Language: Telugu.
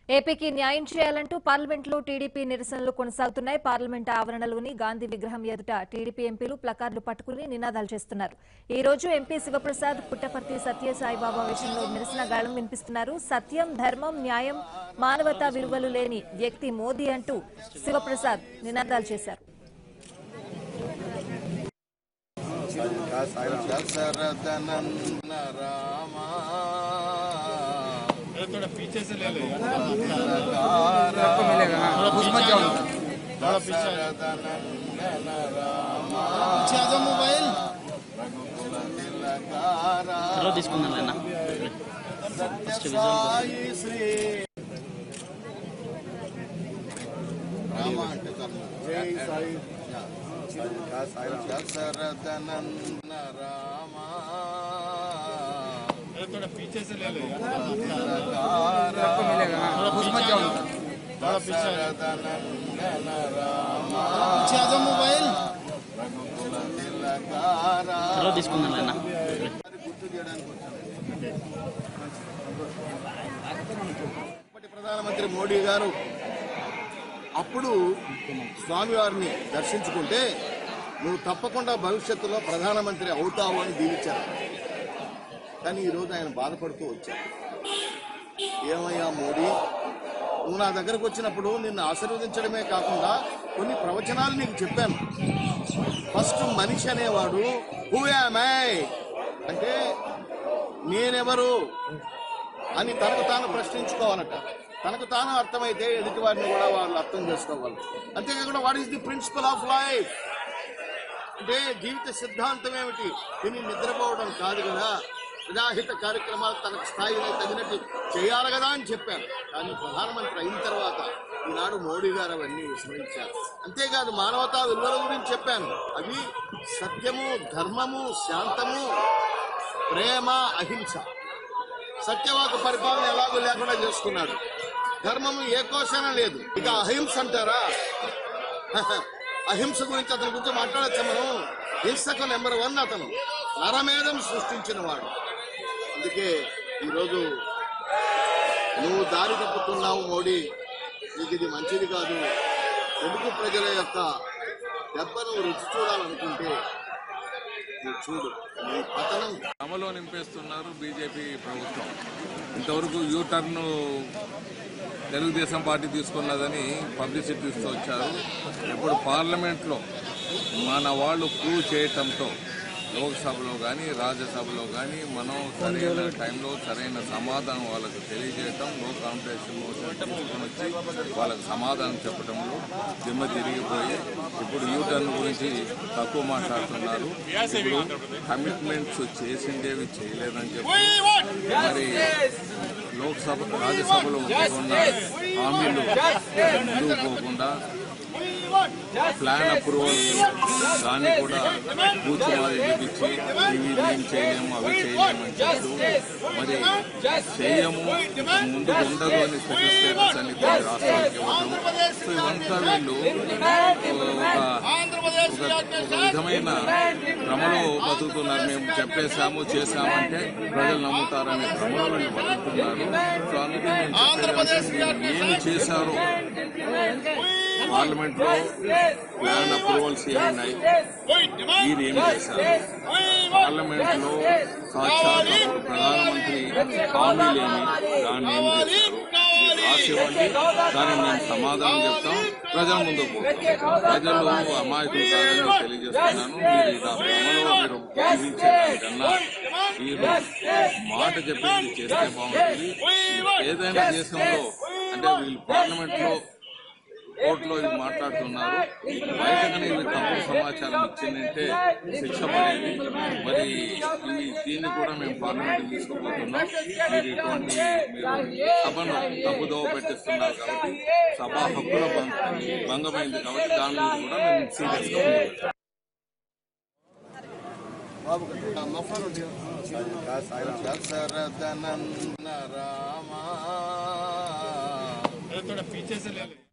ఏపీకి న్యాయం చేయాలంటూ పార్లమెంట్లో టీడీపీ నిరసనలు కొనసాగుతున్నాయి పార్లమెంట్ ఆవరణలోని గాంధీ విగ్రహం ఎదుట టీడీపీ ఎంపీలు ప్లకార్డులు పట్టుకుని నినాదాలు చేస్తున్నారు ఈ రోజు ఎంపీ శివప్రసాద్ పుట్టపర్తి సత్యసాయిబాబా విషయంలో నిరసన గాళం వినిపిస్తున్నారు సత్యం ధర్మం న్యాయం మానవతా విలువలు లేని వ్యక్తి మోదీ అంటూ శివప్రసాద్ నినాదాలు చేశారు దశరథనందన రామా थोड़ा पीछे से ले ले దశరథనందన రామా ज्यादा मोबाइल రఘుకుల తిలకారా తర్వాత తీసుకుందాం అన్న సాయి శ్రీ రామ అంటే జై సాయి దశరథనందన రామా थोड़ा पीछे से ले ले తిలకారా దశరథనందన రామా ज्यादा मोबाइल రఘుకుల తిలకారా తర్వాత తీసుకుందాం అన్న గుర్తు చేయడానికి వచ్చాను ఇప్పటి ప్రధానమంత్రి మోడీ గారు అప్పుడు స్వామివారిని దర్శించుకుంటే నువ్వు తప్పకుండా భవిష్యత్తులో ప్రధానమంత్రి అవుతావు అని దీవించారు కానీ ఈరోజు ఆయన బాధపడుతూ వచ్చారు ఏమయ్యా మోడీ నువ్వు నా దగ్గరకు వచ్చినప్పుడు నిన్ను ఆశీర్వదించడమే కాకుండా కొన్ని ప్రవచనాలు నీకు చెప్పాను ఫస్ట్ మనిషి అనేవాడు హూ మై అంటే నేనెవరు అని తనకు తాను ప్రశ్నించుకోవాలట తనకు తాను అర్థమైతే ఎదుటి వారిని కూడా వాళ్ళు అర్థం చేసుకోవాలి అంతేకాకుండా what is the principle of life అంటే జీవిత సిద్ధాంతం ఏమిటి తిని నిద్రపోవడం కాదు కదా ప్రజాహిత కార్యక్రమాలు తనకు స్థాయిలో తగినట్టు చేయాలి కదా అని చెప్పాను కానీ ప్రధానమంత్రి అయిన తర్వాత ఈనాడు మోడీ గారు అవన్నీ విస్మరించారు అంతేకాదు మానవతా విలువల గురించి చెప్పాను అవి సత్యము ధర్మము శాంతము ప్రేమ అహింస సత్యవాక పరిపాలన ఎలాగో లేకుండా చేసుకున్నాడు ధర్మము ఏ కోశాన లేదు ఇక అహింస అంటారా అహింస గురించి అతని గురించి మాట్లాడచ్చా మనం హింసకు నెంబర్ వన్ అతను నరమేధం సృష్టించిన వాడు అందుకే ఈరోజు నువ్వు దారి తప్పుతున్నావు మోడీ నీకు ఇది మంచిది కాదు తెలుగు ప్రజల యొక్క దెబ్బను రుచి చూడాలనుకుంటే నువ్వు చూడు నీ పతనం అమలో నింపేస్తున్నారు బీజేపీ ప్రభుత్వం ఇంతవరకు యూ టర్న్ తెలుగుదేశం పార్టీ తీసుకున్నదని పబ్లిసిటీ ఇస్తూ వచ్చారు ఇప్పుడు పార్లమెంట్లో మన వాళ్ళు ప్రూవ్ చేయటంతో లోక్సభలో కానీ రాజ్యసభలో కానీ మనం సరైన టైంలో సరైన సమాధానం వాళ్ళకు తెలియజేయటం నో కాంపిటీషన్ మోషన్ తీసుకొని వచ్చి వాళ్ళకు సమాధానం చెప్పడంలో దిమ్మ తిరిగిపోయి ఇప్పుడు యూ టర్న్ గురించి తక్కువ మాట్లాడుతున్నారు ఇప్పుడు కమిట్మెంట్స్ చేసిండేవి చేయలేదని చెప్పి మరి లోక్సభ రాజ్యసభలో ఉన్న హామీలు ముందుకు పోకుండా ప్లాన్ అప్రూవల్ దాన్ని కూడా కూర్చుమారి చూపించి ఇవి మేము చేయలేము అవి చేయలేము అని చెప్తూ మరి చేయము ఇక ముందుకు ఉండదు అని స్పెషల్ స్టేటస్ అని కొన్ని రాష్ట్రాలకు ఇవ్వడం సో ఇవంతా వీళ్ళు ఒక ఒక ఒక విధమైన భ్రమలో బతుకుతున్నారు మేము చెప్పేశాము చేశామంటే ప్రజలు నమ్ముతారనే భ్రమలో వీళ్ళు బతుకుతున్నారు సో అందుకే మేము చెప్పేది మీరు ఏమి చేశారో పార్లమెంట్ లో ప్లాన్ అప్రూవల్స్ ఏమున్నాయి మీరు ఏం చేశారు పార్లమెంట్ లో సాక్షాత్ అప్పుడు ప్రధానమంత్రి హామీలేమి దాన్ని ఏం చేశారు మీరు రాసివ్వండి దానికి మేము సమాధానం చెప్తాం ప్రజల ముందుకు పోతాం ప్రజలు అమాయకులు కాదని తెలియజేస్తున్నాను మీరు ఇలా భ్రమలో మీరు జీవించేదానికన్నా మీరు మాట చెప్పింది చేస్తే బాగుంటుంది ఏదైనా దేశంలో అంటే వీళ్ళు పార్లమెంట్ లో కోర్టులో ఇది మాట్లాడుతున్నారు బయట కనుక ఇవి తప్పుడు సమాచారం ఇచ్చిందంటే శిక్ష పడేది మరి ఇవి దీన్ని కూడా మేము పార్లమెంట్ తీసుకుపోతున్నాం మీరు ఇటువంటి మీరు సభను తప్పుదోవ పెట్టిస్తున్నారు కాబట్టి సభా హక్కుల భంగ- భంగమైంది కాబట్టి దాని మీద కూడా మేము సీరియస్ గా ఉన్నాం దశరథనందన రామా थोड़ा पीछे से ले ले